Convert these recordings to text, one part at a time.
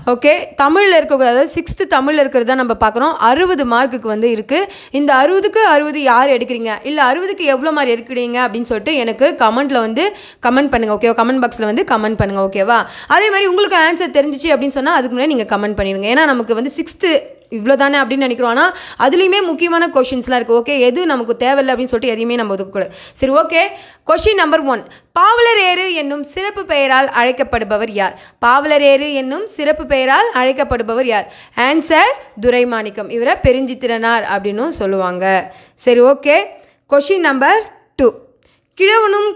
okay தமிழில் இருக்க அதாவது சிக்ஸ்த்து தமிழில் இருக்கிறது தான் நம்ம பார்க்குறோம் அறுபது மார்க்குக்கு வந்து இருக்குது இந்த அறுபதுக்கு அறுபது யார் எடுக்கிறீங்க இல்லை அறுபதுக்கு எவ்வளோ மாதிரி எடுக்கிறீங்க அப்படின்னு சொல்லிட்டு எனக்கு கமெண்ட்டில் வந்து கமெண்ட் பண்ணுங்கள் ஓகேவா கமெண்ட் பாக்ஸில் வந்து கமெண்ட் பண்ணுங்கள் ஓகேவா அதே மாதிரி உங்களுக்கு ஆன்சர் தெரிஞ்சிச்சு அப்படின்னு சொன்னால் அதுக்கு முன்னாடி நீங்கள் கமெண்ட் பண்ணிடுங்க ஏன்னா நமக்கு வந்து சிக்ஸ்த்து இவ்வளோ தானே அப்படின்னு நினைக்கிறோம் ஆனால் அதுலேயுமே முக்கியமான கொஷின்ஸ்லாம் இருக்குது ஓகே எது நமக்கு தேவையில்லை அப்படின்னு சொல்லிட்டு எதையுமே நம்ம ஒதுக்கக்கூடாது சரி ஓகே கொஷின் நம்பர் ஒன் பாவலரேறு என்னும் சிறப்பு பெயரால் அழைக்கப்படுபவர் யார் பாவலரேறு என்னும் சிறப்பு பெயரால் அழைக்கப்படுபவர் யார் ஆன்சர் துரைமாணிக்கம் இவரை பெருஞ்சித்திரனார் அப்படின்னும் சொல்லுவாங்க சரி ஓகே கொஷின் நம்பர் டூ கிழவனும்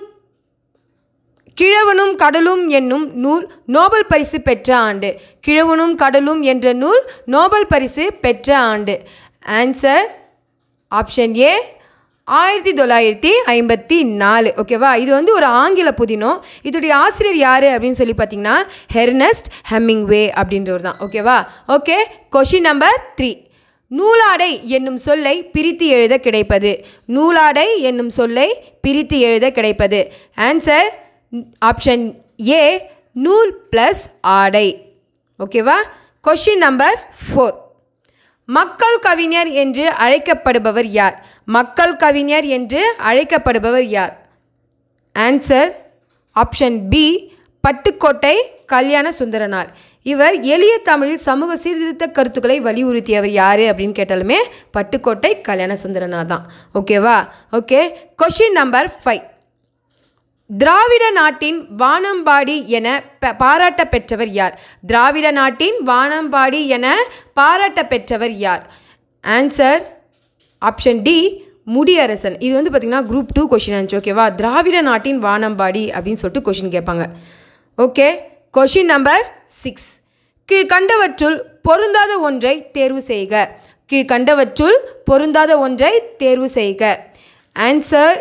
கிழவனும் கடலும் என்னும் நூல் நோபல் பரிசு பெற்ற ஆண்டு கிழவனும் கடலும் என்ற நூல் நோபல் பரிசு பெற்ற ஆண்டு ஆன்சர் ஆப்ஷன் ஏ ஆயிரத்தி தொள்ளாயிரத்தி ஐம்பத்தி நாலு ஓகேவா இது வந்து ஒரு ஆங்கில புதினம் இதோடைய ஆசிரியர் யார் அப்படின்னு சொல்லி பார்த்தீங்கன்னா ஹெர்னஸ்ட் ஹெம்மிங்வே அப்படின்றவர் தான் ஓகேவா ஓகே கொஷின் நம்பர் த்ரீ நூலாடை என்னும் சொல்லை பிரித்து எழுத கிடைப்பது நூலாடை என்னும் சொல்லை பிரித்து எழுத கிடைப்பது ஆன்சர் ஆப்ஷன் ஏ நூல் ப்ளஸ் ஆடை ஓகேவா கொஷின் நம்பர் ஃபோர் மக்கள் கவிஞர் என்று அழைக்கப்படுபவர் யார் மக்கள் கவிஞர் என்று அழைக்கப்படுபவர் யார் ஆன்சர் ஆப்ஷன் பி பட்டுக்கோட்டை கல்யாண சுந்தரனார் இவர் எளிய தமிழில் சமூக சீர்திருத்த கருத்துக்களை வலியுறுத்தியவர் யார் அப்படின்னு கேட்டாலுமே பட்டுக்கோட்டை கல்யாண சுந்தரனார் தான் ஓகேவா ஓகே கொஷின் நம்பர் ஃபைவ் திராவிட நாட்டின் வானம்பாடி என ப- பாராட்ட பெற்றவர் யார் திராவிட நாட்டின் வானம்பாடி என பாராட்ட பெற்றவர் யார் ஆன்சர் ஆப்ஷன் டி முடியரசன் இது வந்து பார்த்திங்கன்னா குரூப் டூ கொஷின் ஆச்சு ஓகேவா திராவிட நாட்டின் வானம்பாடி அப்படின்னு சொல்லிட்டு கொஷின் கேட்பாங்க ஓகே கொஷின் நம்பர் சிக்ஸ் கீழ்கண்டவற்றுள் பொருந்தாத ஒன்றை தேர்வு செய்க கீழ்கண்டவற்றுள் பொருந்தாத ஒன்றை தேர்வு செய்க ஆன்சர்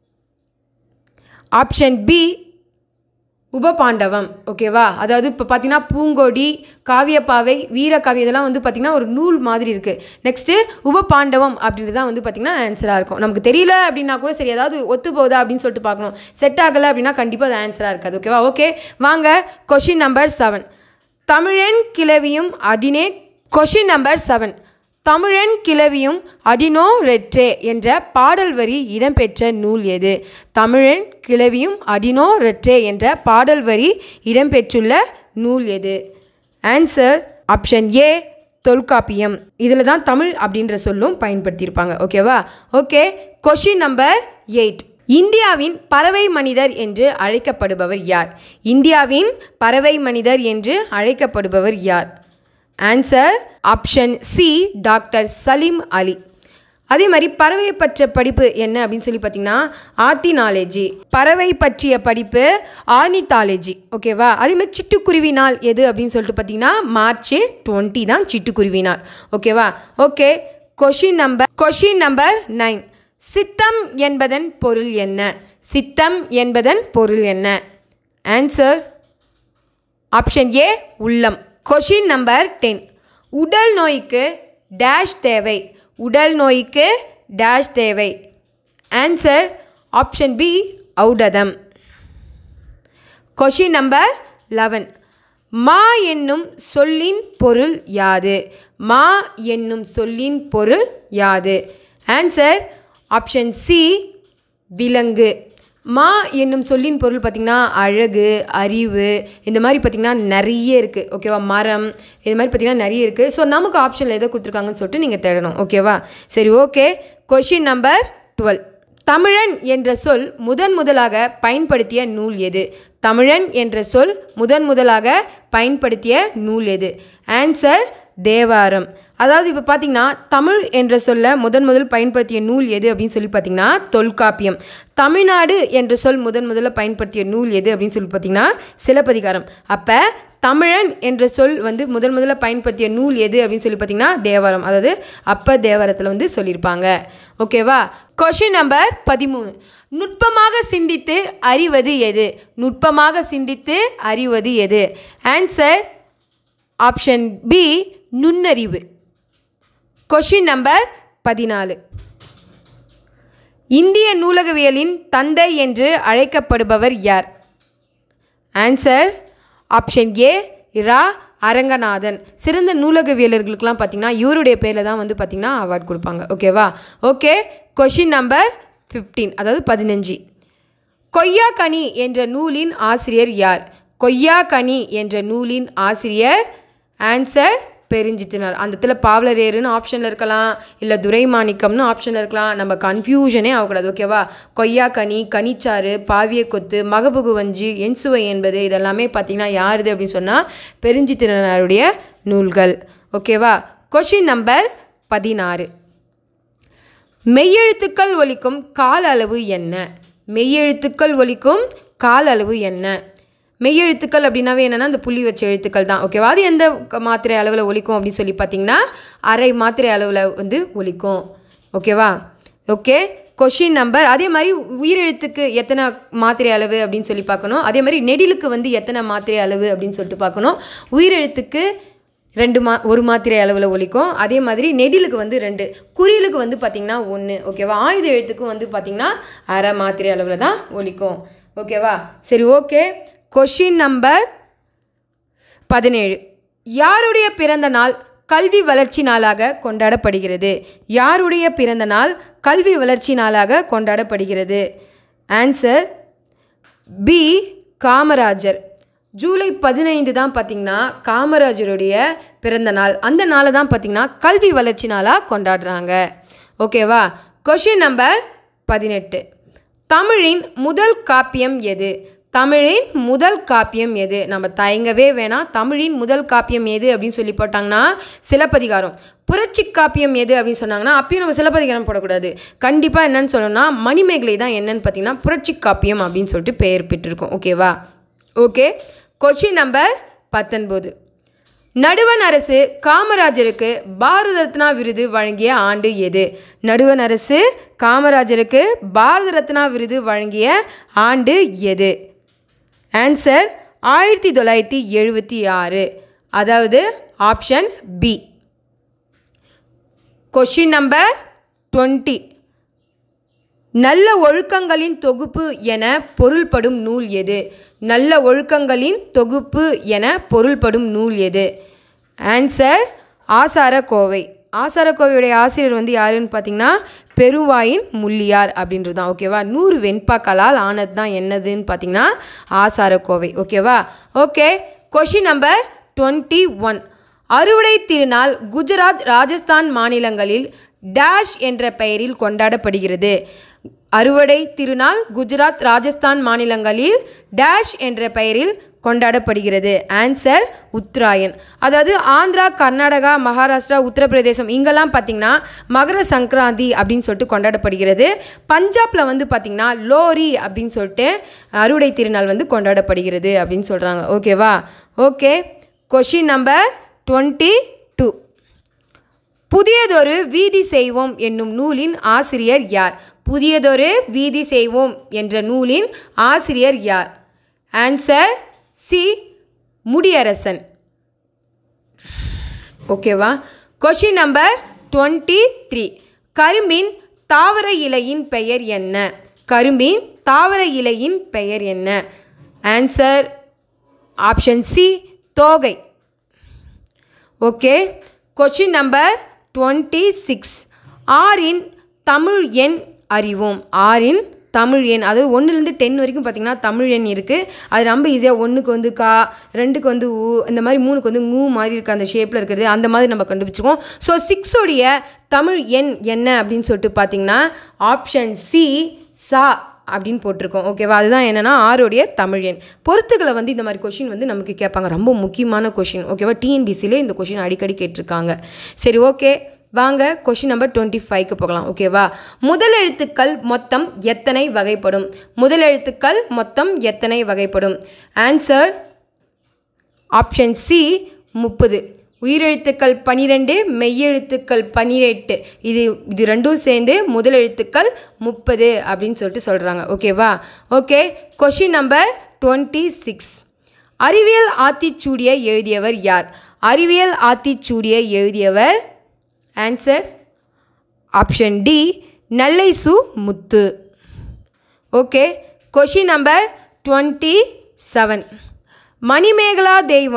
ஆப்ஷன் பி உபபாண்டவம் ஓகேவா அதாவது இப்போ பார்த்தீங்கன்னா பூங்கொடி காவியப்பாவை வீரகாவியம் இதெல்லாம் வந்து பார்த்திங்கன்னா ஒரு நூல் மாதிரி இருக்குது நெக்ஸ்ட்டு உபபாண்டவம் அப்படின்றது தான் வந்து பார்த்திங்கன்னா ஆன்சராக இருக்கும் நமக்கு தெரியல அப்படின்னா கூட சரி ஏதாவது ஒத்து போகுதா அப்படின்னு சொல்லிட்டு பார்க்கணும் செட் ஆகலை அப்படின்னா கண்டிப்பாக அது ஆன்சராக இருக்காது ஓகேவா ஓகே வாங்க கொஷின் நம்பர் செவன் தமிழன் கிளவியும் அடினே கொஷின் நம்பர் செவன் தமிழன் கிளவியும் அடினோ ரெற்றே என்ற பாடல் வரி இடம்பெற்ற நூல் எது தமிழன் கிளவியும் அடினோ ரெற்றே என்ற பாடல் வரி இடம்பெற்றுள்ள நூல் எது ஆன்சர் ஆப்ஷன் ஏ தொல்காப்பியம் இதில் தான் தமிழ் அப்படின்ற சொல்லும் பயன்படுத்தியிருப்பாங்க ஓகேவா ஓகே கொஷின் நம்பர் எயிட் இந்தியாவின் பறவை மனிதர் என்று அழைக்கப்படுபவர் யார் இந்தியாவின் பறவை மனிதர் என்று அழைக்கப்படுபவர் யார் answer option C doctor Salim Ali அதே மாதிரி பறவை பற்றிய படிப்பு என்ன அப்படின்னு சொல்லி பார்த்தீங்கன்னா ஆர்த்தினாலஜி பறவை பற்றிய படிப்பு ஆர்னித்தாலஜி ஓகேவா அதே மாதிரி சிட்டுக்குருவி நாள் எது அப்படின்னு சொல்லிட்டு பார்த்தீங்கன்னா மார்ச் டுவெண்ட்டி தான் சிட்டுக்குருவி நாள் ஓகேவா okay question number question number nine சித்தம் என்பதன் பொருள் என்ன சித்தம் என்பதன் பொருள் என்ன ஆன்சர் ஆப்ஷன் ஏ உள்ளம் கொஷின் நம்பர் டென் உடல் நோய்க்கு டேஷ் தேவை உடல் நோய்க்கு டேஷ் தேவை ஆன்சர் ஆப்ஷன் பி ஔடதம் கொஷின் நம்பர் லெவன் மா என்னும் சொல்லின் பொருள் யாது மா என்னும் சொல்லின் பொருள் யாது ஆன்சர் ஆப்ஷன் சி விலங்கு மா என்னும் சொல்லின் பொருள் பார்த்திங்கன்னா அழகு அறிவு இந்த மாதிரி பார்த்திங்கன்னா நிறைய இருக்குது ஓகேவா மரம் இது மாதிரி பார்த்திங்கன்னா நிறைய இருக்குது ஸோ நமக்கு ஆப்ஷனில் எதை கொடுத்துருக்காங்கன்னு சொல்லிட்டு நீங்கள் தேடணும் ஓகேவா சரி ஓகே கொஷின் நம்பர் டுவெல் தமிழன் என்ற சொல் முதன் முதலாக பயன்படுத்திய நூல் எது தமிழன் என்ற சொல் முதன் முதலாக பயன்படுத்திய நூல் எது ஆன்சர் தேவாரம் அதாவது இப்போ பார்த்தீங்கன்னா தமிழ் என்ற சொல்ல முதன் முதல் பயன்படுத்திய நூல் எது அப்படின்னு சொல்லி பார்த்தீங்கன்னா தொல்காப்பியம் தமிழ்நாடு என்ற சொல் முதன் முதல்ல பயன்படுத்திய நூல் எது அப்படின்னு சொல்லி பார்த்தீங்கன்னா சிலப்பதிகாரம் அப்போ தமிழன் என்ற சொல் வந்து முதன் முதல்ல பயன்படுத்திய நூல் எது அப்படின்னு சொல்லி பார்த்தீங்கன்னா தேவாரம் அதாவது அப்ப தேவாரத்தில் வந்து சொல்லியிருப்பாங்க ஓகேவா கொஷின் நம்பர் பதிமூணு நுட்பமாக சிந்தித்து அறிவது எது நுட்பமாக சிந்தித்து அறிவது எது ஆன்சர் ஆப்ஷன் பி நுண்ணறிவு கொஷின் நம்பர் பதினாலு இந்திய நூலகவியலின் தந்தை என்று அழைக்கப்படுபவர் யார் answer option A Ira Ranganathan சிறந்த நூலகவியலர்களுக்கெல்லாம் பார்த்தீங்கன்னா இவருடைய பேரில் தான் வந்து பார்த்திங்கன்னா அவார்ட் கொடுப்பாங்க ஓகேவா ஓகே கொஷின் நம்பர் ஃபிஃப்டீன் அதாவது பதினஞ்சு கொய்யாக்கனி என்ற நூலின் ஆசிரியர் யார் கொய்யாக்கனி என்ற நூலின் ஆசிரியர் ஆன்சர் பெருஞ்சித்தினார் அந்த இடத்துல பாவலரேருன்னு ஆப்ஷனில் இருக்கலாம் இல்லை துரைமாணிக்கம்னு ஆப்ஷனில் இருக்கலாம் நம்ம கன்ஃபியூஷனே ஆகக்கூடாது ஓகேவா கொய்யாக்கனி கனிச்சாறு பாவிய கொத்து மகபுகு வஞ்சி என்சுவை என்பது இதெல்லாமே பார்த்திங்கன்னா யாருது அப்படின்னு சொன்னால் பெருஞ்சித்தினாருடைய நூல்கள் ஓகேவா கொஷின் நம்பர் பதினாறு மெய்யெழுத்துக்கள் ஒலிக்கும் கால அளவு என்ன மெய்யெழுத்துக்கள் ஒலிக்கும் கால அளவு என்ன மெய்யெழுத்துக்கள் அப்படின்னாவே என்னென்னா அந்த புள்ளி வச்ச எழுத்துக்கள் தான் ஓகேவா அது எந்த க- மாத்திரை அளவில் ஒலிக்கும் அப்படின்னு சொல்லி பார்த்தீங்கன்னா அரை மாத்திரை அளவில் வந்து ஒலிக்கும் ஓகேவா ஓகே கொஷின் நம்பர் அதே மாதிரி உயிரெழுத்துக்கு எத்தனை மாத்திரை அளவு அப்படின்னு சொல்லி பார்க்கணும் அதே மாதிரி நெடிலுக்கு வந்து எத்தனை மாத்திரை அளவு அப்படின்னு சொல்லிட்டு பார்க்கணும் உயிரெழுத்துக்கு ரெண்டு மா ஒரு மாத்திரை அளவில் ஒலிக்கும் அதே மாதிரி நெடிலுக்கு வந்து ரெண்டு குறியலுக்கு வந்து பார்த்திங்கன்னா ஒன்று ஓகேவா ஆயுத எழுத்துக்கும் வந்து பார்த்திங்கன்னா அரை மாத்திரை அளவில் தான் ஒலிக்கும் ஓகேவா சரி ஓகே கொஷின் நம்பர் பதினேழு யாருடைய பிறந்த நாள் கல்வி வளர்ச்சி நாளாக கொண்டாடப்படுகிறது யாருடைய பிறந்த நாள் கல்வி வளர்ச்சி நாளாக கொண்டாடப்படுகிறது ஆன்சர் பி காமராஜர் ஜூலை பதினைந்து தான் பார்த்திங்கன்னா காமராஜருடைய பிறந்த நாள் அந்த நாளை தான் பார்த்திங்கன்னா கல்வி வளர்ச்சி நாளாக கொண்டாடுறாங்க ஓகேவா கொஷின் நம்பர் பதினெட்டு தமிழின் முதல் காப்பியம் எது தமிழின் முதல் காப்பியம் எது நம்ம தயங்கவே வேணாம் தமிழின் முதல் காப்பியம் எது அப்படின்னு சொல்லி போட்டாங்கன்னா சிலப்பதிகாரம் புரட்சி காப்பியம் எது அப்படின்னு சொன்னாங்கன்னா அப்பயும் நம்ம சிலப்பதிகாரம் போடக்கூடாது கண்டிப்பாக என்னன்னு சொல்லணும்னா மணிமேகலை தான் என்னன்னு பார்த்தீங்கன்னா புரட்சி காப்பியம் அப்படின்னு சொல்லிட்டு பெயர் பெற்றிருக்கோம் ஓகேவா ஓகே கொஷின் நம்பர் பத்தொன்பது நடுவண் அரசு காமராஜருக்கு பாரத ரத்னா விருது வழங்கிய ஆண்டு எது நடுவண் அரசு காமராஜருக்கு பாரத ரத்னா விருது வழங்கிய ஆண்டு எது ஆன்சர் ஆயிரத்தி தொள்ளாயிரத்தி எழுபத்தி ஆறு அதாவது option B question number twenty நல்ல ஒழுக்கங்களின் தொகுப்பு என பொருள்படும் நூல் எது நல்ல ஒழுக்கங்களின் தொகுப்பு என பொருள்படும் நூல் எது ஆன்சர் ஆசாரக்கோவை ஆசாரக்கோவையுடைய ஆசிரியர் வந்து யாருன்னு பார்த்தீங்கன்னா பெருவாயின் முள்ளியார் அப்படின்றது தான் ஓகேவா நூறு வெண்பாக்களால் ஆனது தான் என்னதுன்னு பார்த்தீங்கன்னா ஆசாரக்கோவை ஓகேவா okay question number twenty one அறுவடை திருநாள் குஜராத் ராஜஸ்தான் மாநிலங்களில் டேஷ் என்ற பெயரில் கொண்டாடப்படுகிறது அறுவடை திருநாள் குஜராத் ராஜஸ்தான் மாநிலங்களில் டேஷ் என்ற பெயரில் கொண்டாடப்படுகிறது ஆன்சர் உத்தராயன் அதாவது ஆந்திரா கர்நாடகா மகாராஷ்டிரா உத்தரப்பிரதேசம் இங்கெல்லாம் பார்த்திங்கன்னா மகர சங்கராந்தி அப்படின்னு சொல்லிட்டு கொண்டாடப்படுகிறது பஞ்சாபில் வந்து பார்த்திங்கன்னா லோரி அப்படின்னு சொல்லிட்டு அறுவடை திருநாள் வந்து கொண்டாடப்படுகிறது அப்படின்னு சொல்கிறாங்க ஓகேவா okay question number twenty two புதியதொரு வீதி செய்வோம் என்னும் நூலின் ஆசிரியர் யார் புதியதொரு வீதி செய்வோம் என்ற நூலின் ஆசிரியர் யார் ஆன்சர் சி முடியரசன் ஓகேவா கொஷின் நம்பர் டுவெண்ட்டி த்ரீ கரும்பின் தாவர இலையின் பெயர் என்ன கரும்பின் தாவர இலையின் பெயர் என்ன ஆன்சர் ஆப்ஷன் சி தோகை okay question number twenty six ஆறின் தமிழ் எண் அறிவோம் ஆறின் தமிழ் எண் அதாவது ஒன்றுலேருந்து டென் வரைக்கும் பார்த்திங்கன்னா தமிழ் எண் இருக்குது அது ரொம்ப ஈஸியாக ஒன்றுக்கு வந்து கா ரெண்டுக்கு வந்து ஊ இந்த மாதிரி மூணுக்கு வந்து ngூ மாதிரி இருக்க அந்த ஷேப்பில் இருக்கிறது அந்த மாதிரி நம்ம கண்டுபிடிச்சிக்குவோம் ஸோ சிக்ஸோடைய தமிழ் எண் என்ன அப்படின்னு சொல்லிட்டு பார்த்தீங்கன்னா ஆப்ஷன் சி சா அப்படின்னு போட்டிருக்கோம் ஓகேவா அதுதான் என்னென்னா ஆரோடைய தமிழ் எண் பொறுத்துகளை வந்து இந்த மாதிரி கொஷின் வந்து நமக்கு கேட்பாங்க ரொம்ப முக்கியமான கொஷின் ஓகேவா டிஎன்பிசியில் இந்த கொஷின் அடிக்கடி கேட்டிருக்காங்க சரி ஓகே வாங்க கொஷின் நம்பர் டுவெண்ட்டி ஃபைவ்க்கு போகலாம் ஓகேவா முதல் எழுத்துக்கள் மொத்தம் எத்தனை வகைப்படும் முதல் எழுத்துக்கள் மொத்தம் எத்தனை வகைப்படும் ஆன்சர் ஆப்ஷன் சி முப்பது உயிரெழுத்துக்கள் பனிரெண்டு மெய்யெழுத்துக்கள் பனிரெட்டு இது இது ரெண்டும் சேர்ந்து முதல் எழுத்துக்கள் முப்பது அப்படின்னு சொல்லிட்டு சொல்கிறாங்க ஓகேவா okay question number twenty six அறிவியல் ஆத்திச்சூடியை எழுதியவர் யார் அறிவியல் ஆத்திச்சூடியை எழுதியவர் answer option D Nellai Su Muthu okay question number twenty seven Manimekala தெய்வம்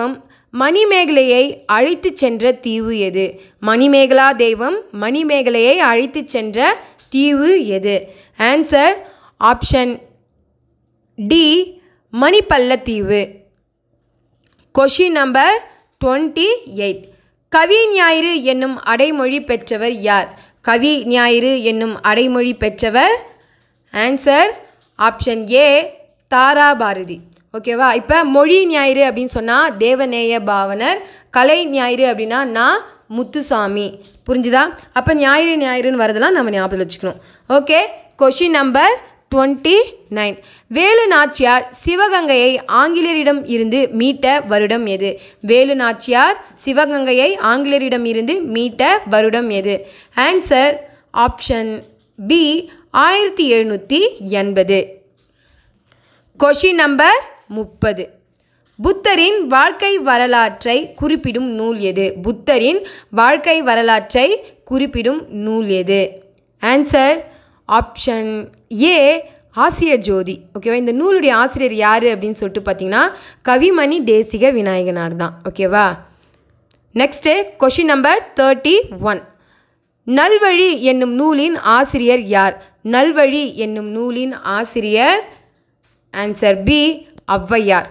மணிமேகலையை அழைத்துச் சென்ற தீவு எது மணிமேகலா தெய்வம் மணிமேகலையை அழைத்துச் சென்ற தீவு எது ஆன்சர் ஆப்ஷன் டி மணிப்பள்ளத்தீவு கொஷின் நம்பர் டுவெண்ட்டி எயிட் கவி ஞாயிறு என்னும் அடைமொழி பெற்றவர் யார் கவி ஞாயிறு என்னும் அடைமொழி பெற்றவர் ஆன்சர் ஆப்ஷன் ஏ தாராபாரதி ஓகேவா இப்போ மொழி ஞாயிறு அப்படின்னு சொன்னால் தேவநேய பாவனர் கலை ஞாயிறு அப்படின்னா நான் முத்துசாமி புரிஞ்சுதா அப்போ ஞாயிறு ஞாயிறுன்னு வரதெல்லாம் நம்ம ஞாபகம் வச்சுக்கணும் okay question number twenty nine Velu Nachiyar சிவகங்கையை ஆங்கிலேயரிடம் இருந்து மீட்ட வருடம் எது வேலு நாச்சியார் சிவகங்கையை ஆங்கிலேயரிடம் இருந்து மீட்ட வருடம் எது ஆன்சர் ஆப்ஷன் பி ஆயிரத்தி எழுநூற்றி எண்பது கொஷின் நம்பர் முப்பது புத்தரின் வாழ்க்கை வரலாற்றை குறிப்பிடும் நூல் எது புத்தரின் வாழ்க்கை வரலாற்றை குறிப்பிடும் நூல் எது ஆன்சர் ஆப்ஷன் ஏ ஆசிய ஜோதி ஓகேவா இந்த நூலுடைய ஆசிரியர் யார் அப்படின்னு சொல்லிட்டு பார்த்தீங்கன்னா கவிமணி தேசிக விநாயகனார் தான் ஓகேவா next question number thirty one Nalvazhi என்னும் நூலின் ஆசிரியர் யார் நல்வழி என்னும் நூலின் ஆசிரியர் answer B Avvaiyar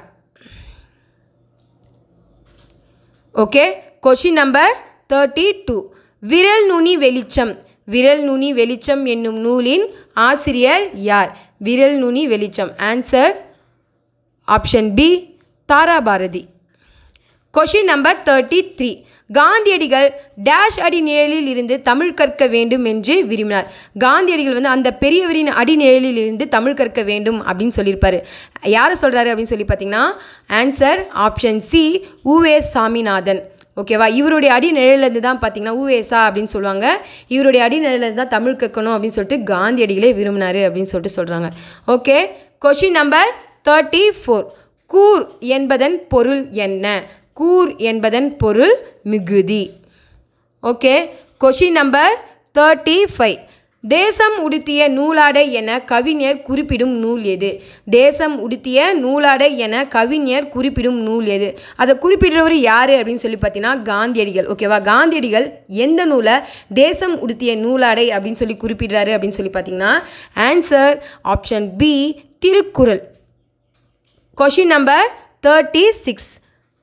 okay question number thirty two Viral Nuni வெளிச்சம் விரல் நுனி வெளிச்சம் என்னும் நூலின் ஆசிரியர் யார் Viral Nuni Velicham answer option B Tharabharathi question number thirty three Gandhiyadigal dash அடி நிழலில் இருந்து தமிழ் கற்க வேண்டும் என்று விரும்பினார் காந்தியடிகள் வந்து அந்த பெரியவரின் அடி நிழலில் இருந்து தமிழ் கற்க வேண்டும் அப்படின்னு சொல்லியிருப்பாரு யாரை சொல்கிறாரு அப்படின்னு சொல்லி பார்த்தீங்கன்னா answer option C UVe Saminathan ஓகேவா இவருடைய அடி நிழலேருந்து தான் பார்த்தீங்கன்னா ஊவேசா அப்படின்னு சொல்லுவாங்க இவருடைய அடி நிழலேருந்து தான் தமிழ் கற்கணும் அப்படின்னு சொல்லிட்டு காந்தியடிகளே விரும்பினார் அப்படின்னு சொல்லிட்டு சொல்கிறாங்க okay question number thirty four கூர் என்பதன் பொருள் என்ன கூர் என்பதன் பொருள் மிகுதி okay question number thirty five தேசம் உடுத்திய நூலாடை என கவிஞர் குறிப்பிடும் நூல் எது தேசம் உடுத்திய நூலாடை என கவிஞர் குறிப்பிடும் நூல் எது அதை குறிப்பிடுறவர் யார் அப்படின்னு சொல்லி பார்த்தீங்கன்னா காந்தியடிகள் ஓகேவா காந்தியடிகள் எந்த நூலை தேசம் உடுத்திய நூலாடை அப்படின்னு சொல்லி குறிப்பிடுறாரு அப்படின்னு சொல்லி பார்த்தீங்கன்னா answer option B Thirukkural question number thirty six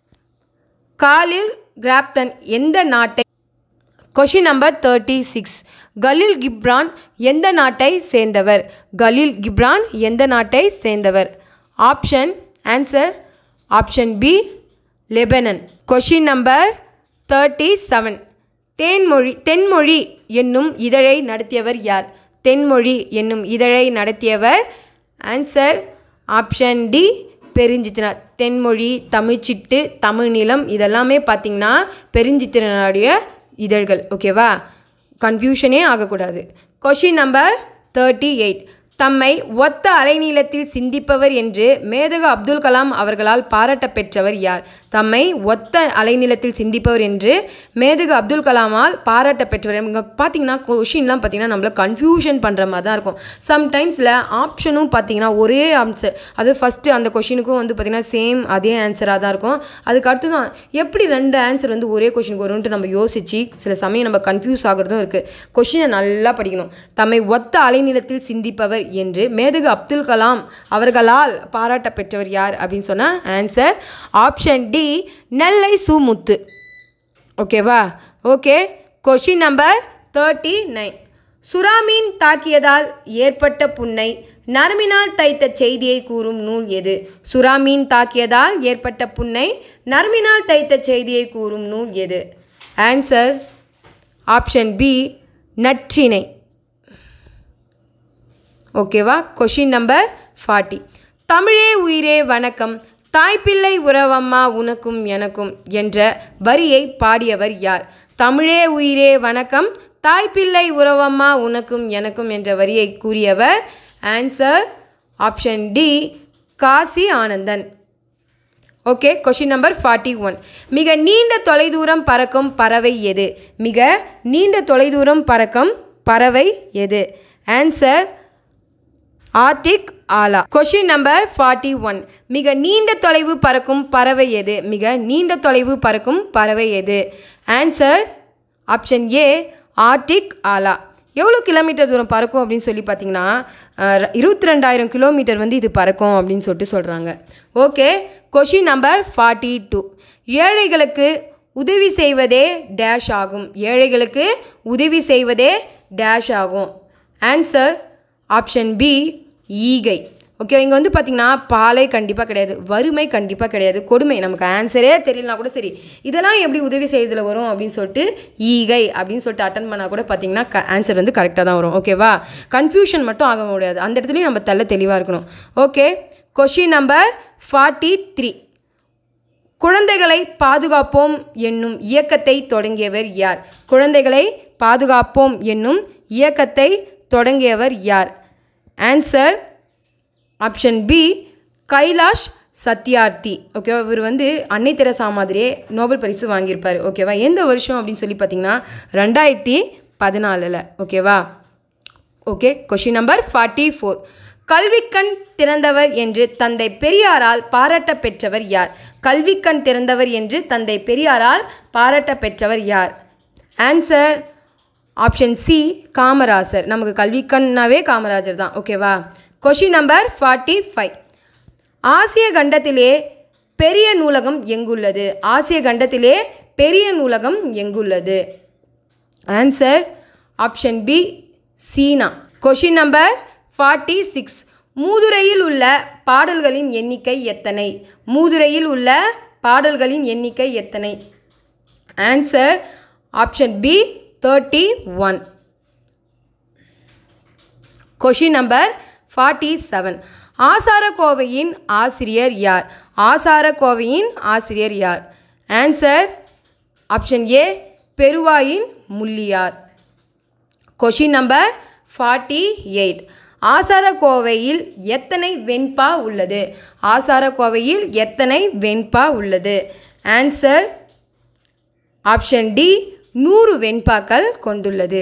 காலில் கிராப்டன் எந்த நாட்டை question number thirty six Khalil Gibran எந்த நாட்டை சேர்ந்தவர் கலில் கிப்ரான் எந்த நாட்டை சேர்ந்தவர் option answer option B Lebanon question number thirty seven Thenmozhi Thenmozhi என்னும் இதழை நடத்தியவர் யார் தென்மொழி என்னும் இதழை நடத்தியவர் answer option D Perunchithiranar Thenmozhi Tamilchittu Tamilnilam இதெல்லாமே பார்த்திங்கன்னா பெருஞ்சித்திரனுடைய இதழ்கள் ஓகேவா கன்ஃபியூஷனே ஆகக்கூடாது கொஷின் நம்பர் தேர்ட்டி எயிட் தம்மை ஒத்த அலைநீளத்தில் சிந்திப்பவர் என்று மேதக அப்துல் கலாம் அவர்களால் பாராட்ட பெற்றவர் யார் தம்மை ஒத்த அலைநீளத்தில் சிந்திப்பவர் என்று மேதக அப்துல் கலாமால் பாராட்ட பெற்றவர் இங்கே பார்த்தீங்கன்னா கொஷின்லாம் பார்த்தீங்கன்னா நம்மள கன்ஃபியூஷன் பண்ணுற மாதிரி தான் இருக்கும் சம்டைம்ஸில் ஆப்ஷனும் பார்த்தீங்கன்னா ஒரே ஆன்சர் அது ஃபஸ்ட்டு அந்த கொஷினுக்கும் வந்து பார்த்திங்கன்னா சேம் அதே ஆன்சராக தான் இருக்கும் அதுக்கு அடுத்து தான் எப்படி ரெண்டு ஆன்சர் வந்து ஒரே கொஷினுக்கு வரும்ன்ட்டு நம்ம யோசித்து சில சமயம் நம்ம கன்ஃபியூஸ் ஆகிறதும் இருக்குது கொஷினை நல்லா படிக்கணும் தம்மை ஒத்த அலைநீளத்தில் சிந்திப்பவர் என்று மேதகு அப்துல் கலாம் அவர்களால் பாராட்ட பெற்றவர் யார் அப்படின்னு சொன்னால் answer option D Nellai Sumuthu ஓகேவா okay question number thirty nine சுறாமீன் தாக்கியதால் ஏற்பட்ட புண்ணை நரம்பினால் தைத்த செய்தியை கூறும் நூல் எது சுறாமீன் தாக்கியதால் ஏற்பட்ட புண்ணை நரம்பினால் தைத்த செய்தியை கூறும் நூல் எது ஆன்சர் ஆப்ஷன் பி நற்றிணை ஓகேவா கொஷின் நம்பர் ஃபார்ட்டி தமிழே உயிரே வணக்கம் தாய்ப்பிள்ளை உறவம்மா உனக்கும் எனக்கும் என்ற வரியை பாடியவர் யார் தமிழே உயிரே வணக்கம் தாய்ப்பிள்ளை உறவம்மா உனக்கும் எனக்கும் என்ற வரியை கூறியவர் answer option D Kasi Anandan okay question number forty one மிக நீண்ட தொலைதூரம் பறக்கும் பறவை எது மிக நீண்ட தொலைதூரம் பறக்கும் பறவை எது ஆன்சர் ஆர்டிக் ஆலா கொஷின் நம்பர் ஃபார்ட்டி ஒன் மிக நீண்ட தொலைவு பறக்கும் பறவை எது மிக நீண்ட தொலைவு பறக்கும் பறவை எது ஆன்சர் ஆப்ஷன் ஏ ஆர்டிக் ஆலா எவ்வளோ கிலோமீட்டர் தூரம் பறக்கும் அப்படின்னு சொல்லி பார்த்தீங்கன்னா இருபத்தி ரெண்டாயிரம் கிலோமீட்டர் வந்து இது பறக்கும் அப்படின்னு சொல்லிட்டு சொல்கிறாங்க okay question number forty two ஏழைகளுக்கு உதவி செய்வதே டேஷ் ஆகும் ஏழைகளுக்கு உதவி செய்வதே டேஷ் ஆகும் ஆன்சர் ஆப்ஷன் பி ஈகை ஓகே இங்கே வந்து பார்த்திங்கன்னா பாலை கண்டிப்பாக கிடையாது வறுமை கண்டிப்பாக கிடையாது கொடுமை நமக்கு ஆன்சரே தெரியலனா கூட சரி இதெல்லாம் எப்படி உதவி செய்யறதுல வரும் அப்படின்னு சொல்லிட்டு ஈகை அப்படின்னு சொல்லிட்டு அட்டன் பண்ணால் கூட பார்த்தீங்கன்னா க ஆன்சர் வந்து கரெக்டாக தான் வரும் ஓகேவா கன்ஃபியூஷன் மட்டும் ஆக முடியாது அந்த இடத்துலையும் நம்ம தள்ள தெளிவாக இருக்கணும் okay question number forty three குழந்தைகளை பாதுகாப்போம் என்னும் இயக்கத்தை தொடங்கியவர் யார் குழந்தைகளை பாதுகாப்போம் என்னும் இயக்கத்தை தொடங்கியவர் யார் answer option B Kailash Satyarthi ஓகேவா இவர் வந்து அன்னை தெரசா மாதிரியே நோபல் பரிசு வாங்கியிருப்பார் ஓகேவா எந்த வருஷம் அப்படின்னு சொல்லி பார்த்தீங்கன்னா ரெண்டாயிரத்தி பதினாலில் ஓகேவா okay question number forty four கல்விக்கண் திறந்தவர் என்று தந்தை பெரியாரால் பாராட்ட பெற்றவர் யார் கல்விக்கண் திறந்தவர் என்று தந்தை பெரியாரால் பாராட்ட பெற்றவர் யார் ஆன்சர் ஆப்ஷன் சி காமராசர் நமக்கு கல்விக்கண்ணாவே காமராஜர் தான் ஓகேவா கொஷின் நம்பர் ஃபார்ட்டி ஃபைவ் ஆசிய கண்டத்திலே பெரிய நூலகம் எங்குள்ளது ஆசிய கண்டத்திலே பெரிய நூலகம் எங்குள்ளது ஆன்சர் ஆப்ஷன் பி சீனா கொஷின் நம்பர் ஃபார்ட்டி சிக்ஸ் மூதுரையில் உள்ள பாடல்களின் எண்ணிக்கை எத்தனை மூதுரையில் உள்ள பாடல்களின் எண்ணிக்கை எத்தனை answer option B thirty one question number forty seven ஆசாரக்கோவையின் ஆசிரியர் யார் ஆசாரக்கோவையின் ஆசிரியர் யார் answer option A Peruvayin Mulliyar question number forty eight ஆசாரக்கோவையில் எத்தனை வெண்பா உள்ளது ஆசாரக்கோவையில் எத்தனை வெண்பா உள்ளது ஆன்சர் ஆப்ஷன் டி நூறு வெண்பாக்கள் கொண்டுள்ளது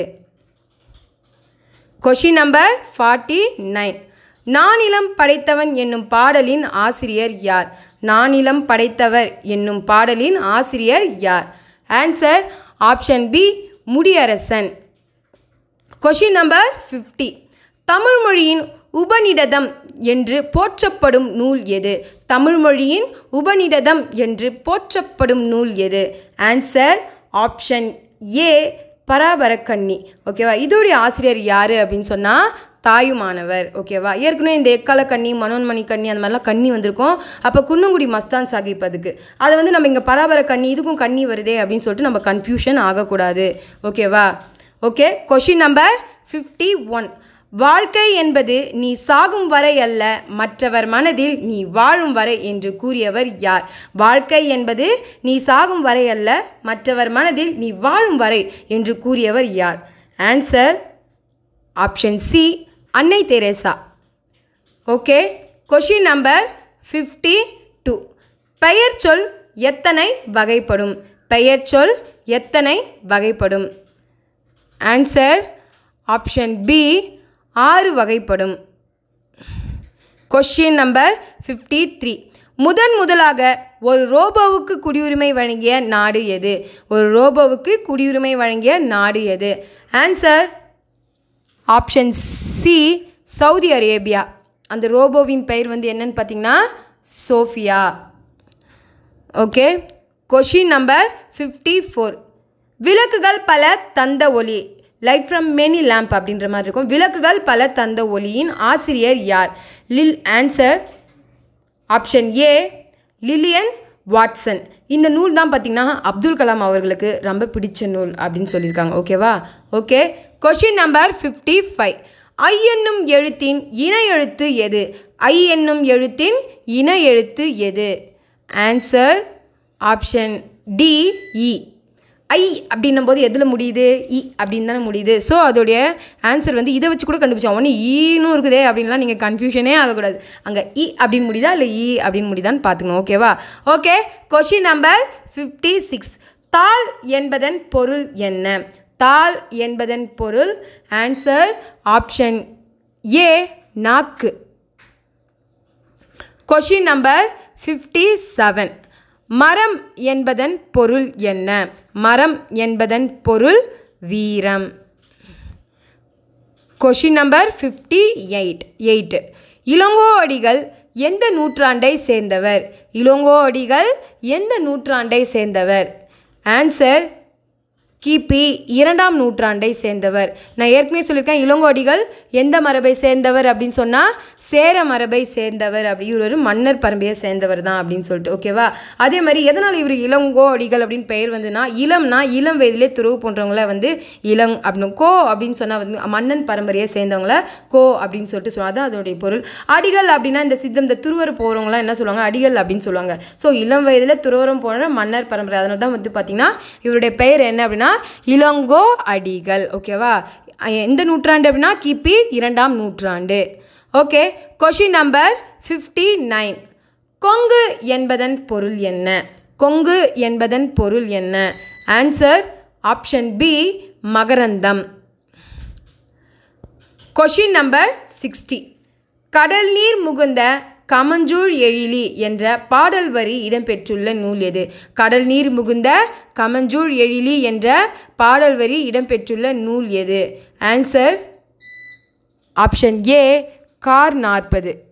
கொஷின் நம்பர் ஃபார்ட்டி நைன் நானிலம் படைத்தவன் என்னும் பாடலின் ஆசிரியர் யார் நானிலம் படைத்தவர் என்னும் பாடலின் ஆசிரியர் யார் answer option B Mudiyarasan question number fifty Tamil மொழியின் உபநிடதம் என்று போற்றப்படும் நூல் எது தமிழ் மொழியின் உபநிடதம் என்று போற்றப்படும் நூல் எது ஆன்சர் ஆப்ஷன் ஏ பராபரக்கண்ணி ஓகேவா இதோடைய ஆசிரியர் யார் அப்படின்னு சொன்னால் தாயுமானவர் ஓகேவா ஏற்கனவே இந்த எக்கால கண்ணி மனோன்மணி கண்ணி அந்த மாதிரிலாம் கண்ணி வந்திருக்கும் அப்போ குன்னங்குடி மஸ்தான் சாஹிப் அதுக்கு அதை வந்து நம்ம இங்கே பராபர கண்ணி இதுக்கும் கண்ணி வருதே அப்படின்னு சொல்லிட்டு நம்ம கன்ஃபியூஷன் ஆகக்கூடாது ஓகேவா okay question number fifty one வாழ்க்கை என்பது நீ சாகும் வரை அல்ல மற்றவர் மனதில் நீ வாழும் வரை என்று கூறியவர் யார் வாழ்க்கை என்பது நீ சாகும் வரை அல்ல மற்றவர் மனதில் நீ வாழும் வரை என்று கூறியவர் யார் ஆன்சர் ஆப்ஷன் சி அன்னை Teresa okay question number fifty two பெயர் சொல் எத்தனை வகைப்படும் பெயர் சொல் எத்தனை வகைப்படும் ஆன்சர் ஆப்ஷன் பி ஆறு வகைப்படும் கொஷின் நம்பர் ஃபிஃப்டி த்ரீ முதன் முதலாக ஒரு ரோபோவுக்கு குடியுரிமை வழங்கிய நாடு எது ஒரு ரோபோவுக்கு குடியுரிமை வழங்கிய நாடு எது answer option C Saudi Arabia அந்த ரோபோவின் பெயர் வந்து என்னன்னு பார்த்தீங்கன்னா Sophia okay question number fifty four விளக்குகள் பல தந்த ஒளி லைட் ஃப்ரம் மெனி லேம்ப் அப்படின்ற மாதிரி இருக்கும் விளக்குகள் பல தந்த ஒளியின் ஆசிரியர் யார் லில் answer option A Lillian Watson இந்த நூல் தான் பார்த்திங்கன்னா அப்துல் கலாம் அவர்களுக்கு ரொம்ப பிடிச்ச நூல் அப்படின்னு சொல்லியிருக்காங்க ஓகேவா okay question number fifty five ஐ என்னும் எழுத்தின் இன எழுத்து எது ஐ என்னும் எழுத்தின் இன எழுத்து எது ஆன்சர் ஆப்ஷன் டி இ ஐ அப்படின்னும் போது எதில் முடியுது இ அப்படின்னு தானே முடியுது ஸோ அதோடைய ஆன்சர் வந்து இதை வச்சு கூட கண்டுபிடிச்சோம் ஒன்று ஈனும் இருக்குதே அப்படின்லாம் நீங்கள் கன்ஃபியூஷனே ஆகக்கூடாது அங்கே இ அப்படின்னு முடியுதா இல்லை இ அப்படின்னு முடியுதான்னு பார்த்துக்கணும் ஓகேவா okay question number fifty six தாள் என்பதன் பொருள் என்ன தாள் என்பதன் பொருள் ஆன்சர் ஆப்ஷன் ஏ நாக்கு கொஷின் நம்பர் ஃபிஃப்டி செவன் மரம் என்பதன் பொருள் என்ன மரம் என்பதன் பொருள் வீரம் question number fifty eight eight Ilango Adigal எந்த நூற்றாண்டை சேர்ந்தவர் இளங்கோ அடிகள் எந்த நூற்றாண்டை சேர்ந்தவர் ஆன்சர் கிபி இரண்டாம் நூற்றாண்டை சேர்ந்தவர் நான் ஏற்கனவே சொல்லியிருக்கேன் இளங்கோடிகள் எந்த மரபை சேர்ந்தவர் அப்படின்னு சொன்னால் சேர மரபை சேர்ந்தவர் அப்படி இவர் ஒரு மன்னர் பரம்பையை சேர்ந்தவர் தான் அப்படின்னு சொல்லிட்டு ஓகேவா அதே மாதிரி எதனால் இவர் இளங்கோடிகள் அப்படின்னு பெயர் வந்துன்னா இளம்னா இளம் வயதிலே துறவு போன்றவங்கள வந்து இளங் அப்படின்னு கோ அப்படின்னு சொன்னால் வந்து மன்னன் பரம்பரையை சேர்ந்தவங்கள கோ அப்படின்னு சொல்லிட்டு சொல்லுவாங்க அதான் அதனுடைய பொருள் அடிகள் அப்படின்னா இந்த சித்தம் இந்த துருவர் போகிறவங்களாம் என்ன சொல்லுவாங்க அடிகள் அப்படின்னு சொல்லுவாங்க ஸோ இளம் வயதில் துறவரம் போன்ற மன்னர் பரம்பரை அதனால தான் வந்து பார்த்திங்கன்னா இவருடைய பெயர் என்ன அப்படின்னா இளங்கோ அடிகள் ஓகேவா எந்த நூற்றாண்டு அப்படின்னா கிபி இரண்டாம் நூற்றாண்டு okay question number fifty nine கொங்கு என்பதன் பொருள் என்ன கொங்கு என்பதன் பொருள் என்ன ஆன்சர் ஆப்ஷன் பி மகரந்தம் கொஷின் நம்பர் சிக்ஸ்டி கடல் நீர் முகுந்த கமஞ்சூழ் எழிலி என்ற பாடல் வரி இடம்பெற்றுள்ள நூல் எது கடல் நீர் முகுந்த கமஞ்சூழ் எழிலி என்ற பாடல் வரி இடம்பெற்றுள்ள நூல் எது ஆன்சர் ஆப்ஷன் ஏ கார் நாற்பது